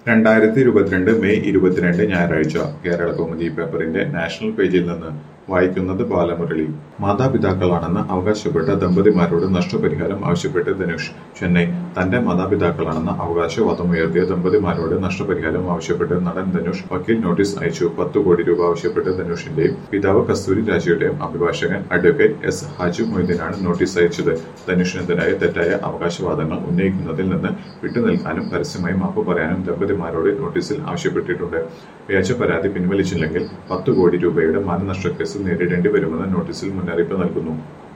രണ്ടായിരത്തി ഇരുപത്തിരണ്ട് മെയ് ഇരുപത്തിരണ്ട് ഞായറാഴ്ച കേരള കൗമുദി പേപ്പറിന്റെ നാഷണൽ പേജിൽ നിന്ന് വായിക്കുന്നത് ബാലമുരളി മാതാപിതാക്കളാണെന്ന് അവകാശപ്പെട്ട ദമ്പതിമാരോട് നഷ്ടപരിഹാരം ആവശ്യപ്പെട്ട് ധനുഷ് ചെന്നൈ തന്റെ മാതാപിതാക്കളാണെന്ന അവകാശവാദമുയർത്തിയ ദമ്പതിമാരോട് നഷ്ടപരിഹാരം ആവശ്യപ്പെട്ട് നടൻ ധനുഷ് വക്കീൽ നോട്ടീസ് അയച്ചു പത്ത് കോടി രൂപ ആവശ്യപ്പെട്ട് ധനുഷിന്റെയും പിതാവ് കസ്തൂരി രാജയുടെയും അഭിഭാഷകൻ അഡ്വക്കേറ്റ് എസ് ഹാജി മൊയ്തീനാണ് നോട്ടീസ് അയച്ചത് ധനുഷിനെതിരായ തെറ്റായ അവകാശവാദങ്ങൾ ഉന്നയിക്കുന്നതിൽ നിന്ന് വിട്ടുനിൽക്കാനും പരസ്യമായി മാപ്പ് പറയാനും ദമ്പതിമാരോട് നോട്ടീസിൽ ആവശ്യപ്പെട്ടിട്ടുണ്ട് വ്യാജ പരാതി പിൻവലിച്ചില്ലെങ്കിൽ പത്ത് കോടി രൂപയുടെ മാനനഷ്ട കേസ് നേരിടേണ്ടി വരുമെന്ന് നോട്ടീസിൽ മുന്നറിയിപ്പ് നൽകുന്നു